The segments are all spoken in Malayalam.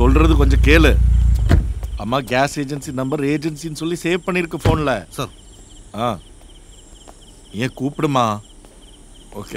சொல்றது கொஞ்சம் கேளு அம்மா கேஸ் ஏஜென்சி நம்பர் ஏஜென்சின்னு சொல்லி சேவ் பண்ணிருக்கு ஃபோனில் சார் ஆ ஏன் கூப்பிடுமா ഓക്കെ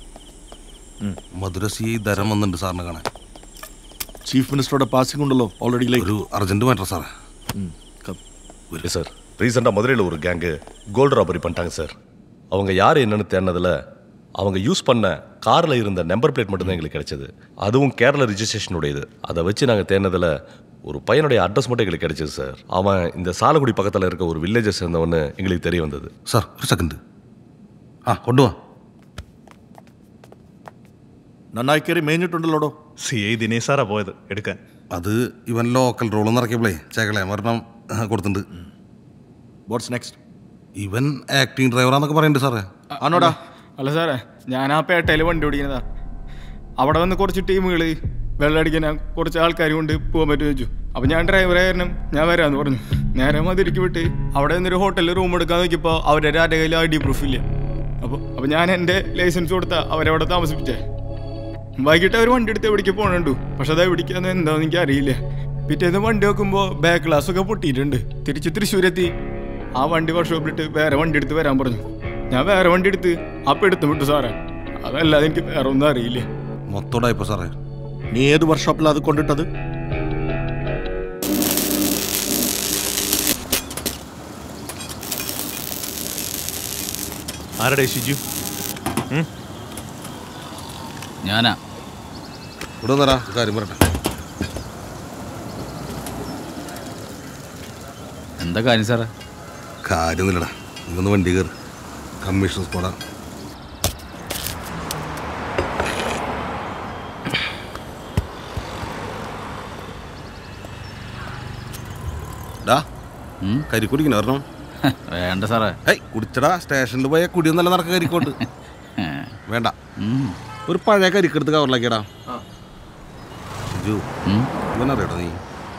മധുര സി ധരം വന്നിട്ടുണ്ട് സാറിനെ കാണാൻ ചീഫ് മിനിസ്റ്ററുടെ പാസിംഗ് ഉണ്ടല്ലോ ഓൾറെഡി ലൈക്ക് ഒരു അർജന്റ് മാറ്റർ സാറേ சார் ரீசெண்டாக மதுரையில் ஒரு கேங்கு கோல்டு ராபரி பண்ணிட்டாங்க சார் அவங்க யார் என்னன்னு தேடினதில் அவங்க யூஸ் பண்ண காரில் இருந்த நம்பர் பிளேட் மட்டும்தான் எங்களுக்கு கிடைச்சது அதுவும் கேரள ரிஜிஸ்ட்ரேஷனுடையது அதை வச்சு நாங்கள் தேடினதில் ஒரு பையனுடைய அட்ரஸ் மட்டும் எங்களுக்கு கிடைச்சது சார் அவன் இந்த சாலக்குடி பக்கத்தில் இருக்க ஒரு வில்லேஜை சேர்ந்தவன்னு எங்களுக்கு தெரிய வந்தது സാർ ഒരു സെക്കൻഡ് ആ കൊണ്ടുപോവാ നന്നായി കയറി മേഞ്ഞിട്ടുണ്ടല്ലോടോ സി ഐ ദിനേശ് സാറാ പോയത് എടുക്കാൻ അത് ഇവൻ ലോക്കൽ റോൾ ഇറക്കിയപ്പോഴേ ചേക്കളെ മരണം കൊടുത്തിട്ടുണ്ട് വാട്ട്സ് നെക്സ്റ്റ് ഇവൻ ആക്ടിങ് ഡ്രൈവറാന്നൊക്കെ പറയുന്നുണ്ട് സാറേ ആണോടാ അല്ല സാറേ ഞാൻ ആ പേട്ടയിൽ വണ്ടി ഓടിക്കുന്നതാ അവിടെ വന്ന് കുറച്ച് ടീമുകൾ വെള്ളമടിക്കാൻ കുറച്ച് ആൾക്കാർ കൊണ്ട് പോകാൻ പറ്റുമോ ചോദിച്ചു അപ്പോൾ ഞാൻ ഡ്രൈവറായിരുന്നു ഞാൻ വരാമെന്ന് പറഞ്ഞു നേരെ മതിരിക്ക് വിട്ട് അവിടെ നിന്നൊരു ഹോട്ടലിൽ റൂം എടുക്കാൻ നോക്കിയപ്പോൾ അവരുടെ ആരുടെ കയ്യിൽ ഐ ഡി പ്രൂഫ് ഇല്ല അപ്പോൾ അപ്പോൾ ഞാൻ എൻ്റെ ലൈസൻസ് കൊടുത്ത അവരവിടെ താമസിപ്പിച്ചേ വൈകിട്ട് അവർ വണ്ടി എടുത്ത് എവിടേക്ക് പോകണുണ്ടു പക്ഷെ അത് എവിടേക്കാന്ന് എന്താണെന്ന് എനിക്ക് അറിയില്ല പിറ്റേന്ന് വണ്ടി വെക്കുമ്പോൾ ബാക്ക് ഗ്ലാസ് ഒക്കെ പൊട്ടിയിട്ടുണ്ട് തിരിച്ച് തൃശ്ശൂരെത്തി ആ വണ്ടി വർക്ക്ഷോപ്പിലിട്ട് വേറെ വണ്ടി എടുത്ത് വരാൻ പറഞ്ഞു ഞാൻ വേറെ വണ്ടി എടുത്ത് അപ്പം എടുത്തു വിട്ടു സാറേ അതല്ലാതെ എനിക്ക് വേറെ ഒന്നും അറിയില്ല മൊത്തോടായിപ്പോ സാറേ നീ ഏത് വർക്ക്ഷോപ്പിലാണ് അത് കൊണ്ടിട്ടത് ആരുടെ ഷിജു ഞാനാ ഇവിടെ തരാ കാര്യം പറയട്ടെ എന്താ കാര്യം സാറേ കാര്യമൊന്നുമില്ലടാ ഇവന്ന് വണ്ടി കയറി കമ്മീഷൻ സ്ക്വാഡാ ഡാ കരി കുടിക്കണ ഒരെണ്ണം വേണ്ട സാറേ ഏയ് കുടിച്ചടാ സ്റ്റേഷനിൽ പോയ കുടിയൊന്നല്ല നടക്ക കരിക്കോട്ട് വേണ്ട ഒരു പഴയ കരിക്കെടുത്ത് കവറിലാക്കിയടാ ഷിജു ഇവനറിയട്ടോ നീ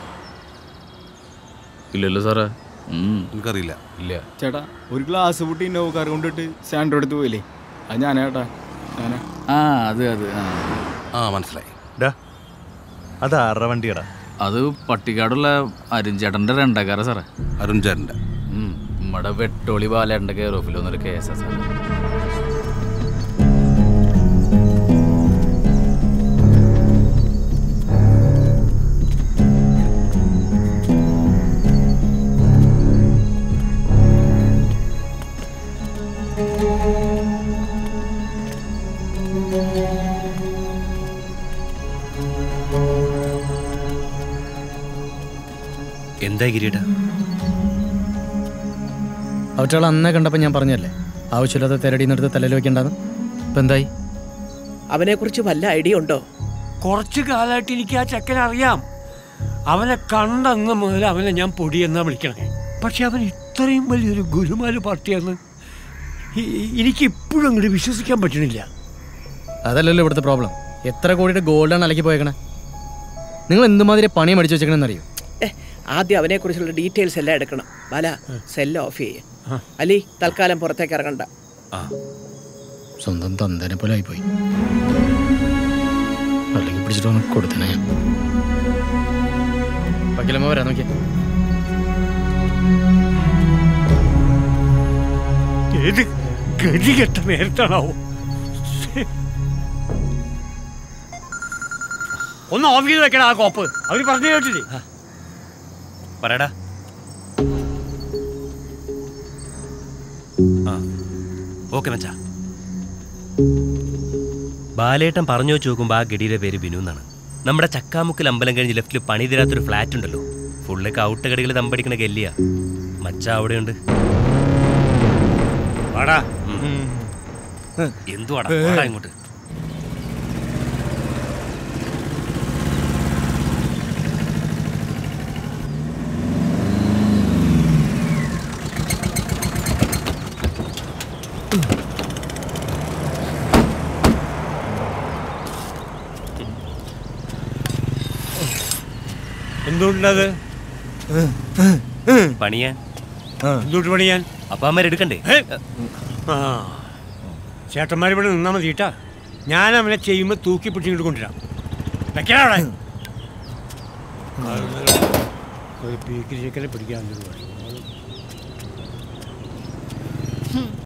ഇല്ലല്ലോ സാറേ എനിക്കറിയില്ല ഇല്ല ചേട്ടാ ഒരു ഗ്ലാസ് പൊട്ടി ഇന്നോവക്കാർ കൊണ്ടിട്ട് സാൻഡ്രോ എടുത്ത് പോയില്ലേ അത് ഞാനാ ചേട്ടാ ഞാനാ ആ അത് അത് ആ. ആ മനസ്സിലായി ഡാ അത് ആരുടെ വണ്ടിയടാ അത് പട്ടിക്കാടുള്ള അരുൺചേട്ടൻ്റെ രണ്ടക്കാര സാറേ അരുൺ ചേട്ടൻ്റെ ഉം. നമ്മുടെ വെട്ടോളി ബാലേട്ടൻ്റെ കെയർ ഓഫിൽ വന്നൊരു കേസാ സാറേ എന്താ കിരീട അവറ്റകൾ അന്നേ കണ്ടപ്പോൾ ഞാൻ പറഞ്ഞല്ലേ ആവശ്യമില്ലാത്ത തിരടിന്നെടുത്ത് തലയിൽ വെക്കണ്ടെന്ന് ഇപ്പം എന്തായി അവനെക്കുറിച്ച് വല്ല ഐഡിയ ഉണ്ടോ കുറച്ചു കാലമായിട്ട് എനിക്ക് ആ ചെക്കനെ അറിയാം അവനെ കണ്ടന്ന് മുതൽ അവനെ ഞാൻ പൊടിയെന്നാ വിളിക്കണേ പക്ഷെ അവൻ ഇത്രയും വലിയൊരു ഗുരുമാല് പാർട്ടിയാന്ന് ഇ- എനിക്ക് ഇപ്പോഴും അങ്ങോട്ട് വിശ്വസിക്കാൻ പറ്റണില്ല അതല്ലല്ലോ ഇവിടുത്തെ പ്രോബ്ലം എത്ര കോടിയുടെ ഗോൾഡാണ് അലക്കി പോയേക്കണേ നിങ്ങൾ എന്തുമാതിരി പണി മേടിച്ച് വെച്ചേക്കണെന്ന് അറിയോ ഏ ആദ്യം അവനെക്കുറിച്ചുള്ള ഡീറ്റെയിൽസ് എല്ലാം എടുക്കണം ബാല സെല്ല് ഓഫ് ചെയ്യ അലി തൽക്കാലം പുറത്തേക്ക് ഇറങ്ങണ്ട സ്വന്തം തന്തനെ പോലെ ആയിപ്പോയി അല്ലെങ്കിൽ പിടിച്ചിട്ട് വന്ന് കൊടുത്തനെ ഞാൻ വക്കീലമ്മ വരാൻ നോക്കിയാ ഏത് ഗതികെട്ട നേരത്താണാവോ ഒന്ന് ഓഫ് ചെയ്ത് വെക്കണം ആ കോപ്പ് അവര് പറഞ്ഞു കേട്ടില്ലേ പറയടാ ആ ഓക്കെ മച്ചാ ബാലേട്ടൻ പറഞ്ഞു വെച്ച് നോക്കുമ്പോൾ ആ ഗഡിയുടെ പേര് ബിനു എന്നാണ് നമ്മുടെ ചക്കാമുക്കിൽ അമ്പലം കഴിഞ്ഞ് ലെഫ്റ്റിൽ പണി തരാത്തൊരു ഫ്ലാറ്റ് ഉണ്ടല്ലോ ഫുള്ള് കൗട്ട് കടികൾ തമ്പടിക്കണ ഗല്ലിയ മച്ച അവിടെയുണ്ട് വാടാ എന്തുവാടാ വാടാ ഇങ്ങോട്ട് എന്തുകൊണ്ടത് പണിയാൻ എന്തുകൊണ്ട് പണിയാൻ അപ്പാമാരെടുക്കണ്ടേ ആ ചേട്ടന്മാർ ഇവിടെ നിന്നാൽ മതി കേട്ടാ ഞാൻ അവനെ ചെയ്യുമ്പോൾ തൂക്കി പിടിച്ചിങ്ങോട്ട് കൊണ്ടുവരാം വെക്കണ അവിടെ ഒരു പീക്കിരി ചെക്കനെ പിടിക്കാൻ ഒരു വഴി